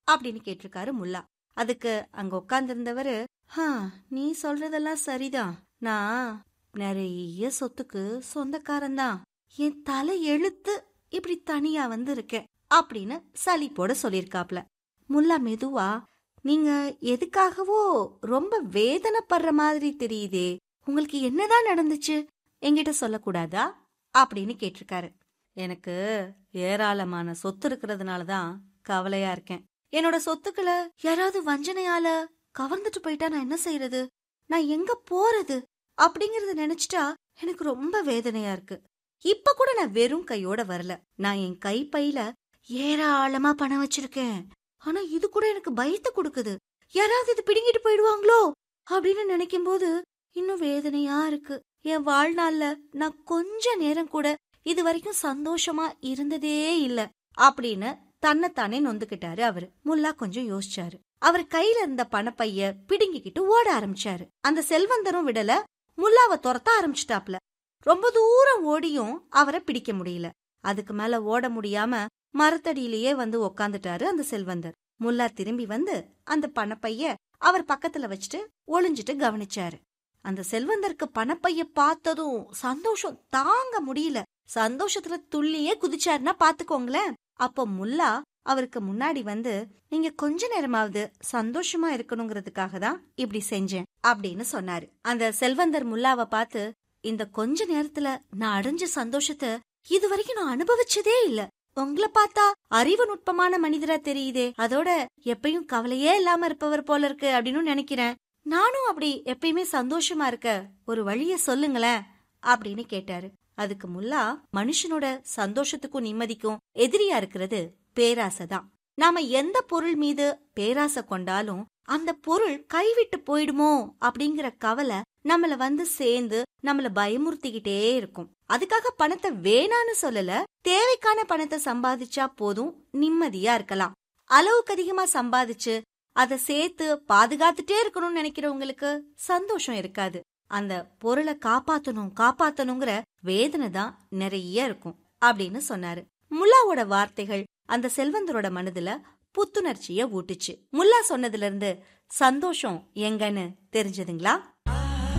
அப்படின்னு கேட்டிருக்காரு முல்லா அதுக்கு அங்க உட்கார்ந்திருந்தவரு ஹா நீ சொல்றதெல்லாம் சரிதான் நான் நிறைய சொத்துக்கு சொந்தக்காரன்தான் என் தலை எழுத்து இப்படி தனியா வந்து இருக்கேன் அப்படின்னு சலிப்போட சொல்லியிருக்காப்ல முல்லா மெதுவா நீங்க எதுக்காகவோ ரொம்ப வேதனைப்படுற மாதிரி தெரியுதே உங்களுக்கு என்னதான் நடந்துச்சு என்கிட்ட சொல்லக்கூடாதா அப்படின்னு கேட்டிருக்காரு எனக்கு ஏராளமான சொத்து இருக்கிறதுனால தான் கவலையா இருக்கேன் என்னோட சொத்துக்களை யாராவது வஞ்சனையால கவர்ந்துட்டு போயிட்டா நான் என்ன செய்யறது நான் எங்க போறது அப்படிங்கறத நினைச்சிட்டா எனக்கு ரொம்ப வேதனையா இருக்கு இப்ப கூட நான் வெறும் கையோட வரல நான் என் கைப்பையில ஏராளமா பணம் வச்சிருக்கேன் ஆனா இது கூட எனக்கு பயத்தை கொடுக்குது யாராவது இது பிடுங்கிட்டு போயிடுவாங்களோ அப்படின்னு நினைக்கும் போது இன்னும் வேதனையா இருக்கு என் வாழ்நாள்ல நான் கொஞ்ச நேரம் கூட இது வரைக்கும் சந்தோஷமா இருந்ததே இல்ல அப்படின்னு தன்னைத்தானே நொந்துக்கிட்டாரு அவரு முல்லா கொஞ்சம் யோசிச்சாரு அவர் கையில இருந்த பணப்பைய பிடுங்கிக்கிட்டு ஓட ஆரம்பிச்சாரு அந்த செல்வந்தரும் விடல முல்லாவை துரத்த ஆரம்பிச்சிட்டாப்ல ரொம்ப தூரம் ஓடியும் அவரை பிடிக்க முடியல அதுக்கு மேல ஓட முடியாம மரத்தடியிலேயே வந்து உக்காந்துட்டாரு அந்த செல்வந்தர் முல்லா திரும்பி வந்து அந்த பணப்பைய அவர் பக்கத்துல வச்சுட்டு ஒளிஞ்சிட்டு கவனிச்சாரு அந்த செல்வந்தருக்கு பணப்பைய பார்த்ததும் சந்தோஷம் தாங்க முடியல சந்தோஷத்துல துள்ளியே குதிச்சாருன்னா பாத்துக்கோங்களேன் அப்போ முல்லா அவருக்கு முன்னாடி வந்து நீங்க கொஞ்ச நேரமாவது சந்தோஷமா இருக்கணுங்கிறதுக்காக தான் இப்படி செஞ்சேன் அப்படின்னு சொன்னாரு அந்த செல்வந்தர் முல்லாவை பார்த்து இந்த கொஞ்ச நேரத்துல நான் அடைஞ்ச சந்தோஷத்தை இது வரைக்கும் நான் அனுபவிச்சதே இல்ல உங்களை பார்த்தா அறிவு நுட்பமான மனிதரா தெரியுதே அதோட எப்பயும் கவலையே இல்லாம இருப்பவர் போல இருக்கு அப்படின்னு நினைக்கிறேன் நானும் அப்படி எப்பயுமே சந்தோஷமா இருக்க ஒரு வழிய சொல்லுங்களேன் அப்படின்னு கேட்டாரு அதுக்கு முல்லா மனுஷனோட சந்தோஷத்துக்கும் நிம்மதிக்கும் எதிரியா இருக்கிறது பேராசை தான் நாம எந்த பொருள் மீது பேராசை கொண்டாலும் அந்த பொருள் கைவிட்டு போயிடுமோ அப்படிங்கிற கவலை நம்மள வந்து சேர்ந்து நம்மள பயமுறுத்திக்கிட்டே இருக்கும் அதுக்காக பணத்தை வேணான்னு சொல்லல தேவைக்கான பணத்தை சம்பாதிச்சா போதும் நிம்மதியா இருக்கலாம் அளவுக்கு அதிகமா சம்பாதிச்சு அதை சேர்த்து பாதுகாத்துட்டே இருக்கணும்னு நினைக்கிறவங்களுக்கு சந்தோஷம் இருக்காது அந்த பொருளை காப்பாத்தணும் காப்பாத்தணுங்கிற வேதனை தான் நிறைய இருக்கும் அப்படின்னு சொன்னாரு முல்லாவோட வார்த்தைகள் அந்த செல்வந்தரோட மனதுல புத்துணர்ச்சிய ஊட்டுச்சு முல்லா சொன்னதுல இருந்து சந்தோஷம் எங்கன்னு தெரிஞ்சதுங்களா